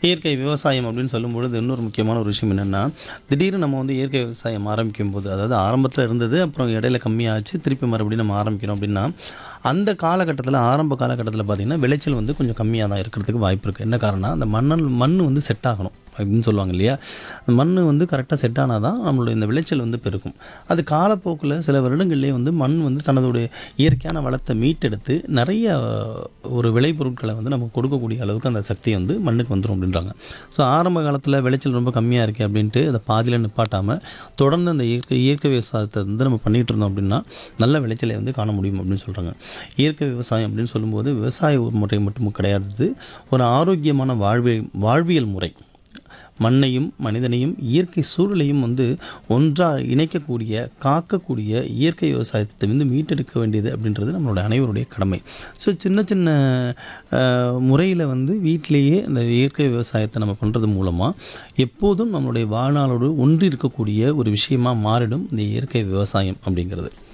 இயற்கை விவசாயம் அப்படின்னு சொல்லும்பொழுது இன்னொரு முக்கியமான ஒரு விஷயம் என்னென்னா திடீர்னு நம்ம வந்து இயற்கை விவசாயம் ஆரம்பிக்கும் போது அதாவது ஆரம்பத்தில் இருந்தது அப்புறம் இடையில கம்மியாச்சு திருப்பி மறுபடியும் நம்ம ஆரம்பிக்கிறோம் அப்படின்னா அந்த காலகட்டத்தில் ஆரம்ப காலகட்டத்தில் பார்த்திங்கன்னா விளைச்சல் வந்து கொஞ்சம் கம்மியாக தான் இருக்கிறதுக்கு வாய்ப்பு இருக்குது என்ன காரணம் அந்த மண்ணல் மண் வந்து செட் ஆகணும் அப்படின்னு சொல்லுவாங்க இல்லையா அந்த மண் வந்து கரெக்டாக செட் ஆனால் தான் நம்மளுடைய இந்த விளைச்சல் வந்து பெருகும் அது காலப்போக்கில் சில வருடங்கள்லேயே வந்து மண் வந்து தனதுடைய இயற்கையான வளத்தை மீட்டெடுத்து நிறைய ஒரு விளைபொருட்களை வந்து நமக்கு கொடுக்கக்கூடிய அளவுக்கு அந்த சக்தி வந்து மண்ணுக்கு வந்துடும் அப்படின்றாங்க ஸோ ஆரம்ப காலத்தில் விளைச்சல் ரொம்ப கம்மியாக இருக்குது அப்படின்ட்டு அதை பாதியில் நிப்பாட்டாமல் தொடர்ந்து அந்த இயற்கை இயற்கை விவசாயத்தை வந்து நம்ம பண்ணிகிட்டு இருந்தோம் அப்படின்னா நல்ல விளைச்சலை வந்து காண முடியும் அப்படின்னு சொல்கிறாங்க இயற்கை விவசாயம் அப்படின்னு சொல்லும்போது விவசாய ஒரு முறை மட்டும் கிடையாது ஒரு ஆரோக்கியமான வாழ்விய வாழ்வியல் முறை மண்ணையும் மனிதனையும் இயற்கை சூழலையும் வந்து ஒன்றாக இணைக்கக்கூடிய காக்கக்கூடிய இயற்கை விவசாயத்தை வந்து மீட்டெடுக்க வேண்டியது அப்படின்றது நம்மளோட அனைவருடைய கடமை ஸோ சின்ன சின்ன முறையில் வந்து வீட்டிலேயே அந்த இயற்கை விவசாயத்தை நம்ம பண்ணுறது மூலமாக எப்போதும் நம்மளுடைய வாழ்நாளோடு ஒன்றி இருக்கக்கூடிய ஒரு விஷயமா மாறிடும் இந்த இயற்கை விவசாயம் அப்படிங்கிறது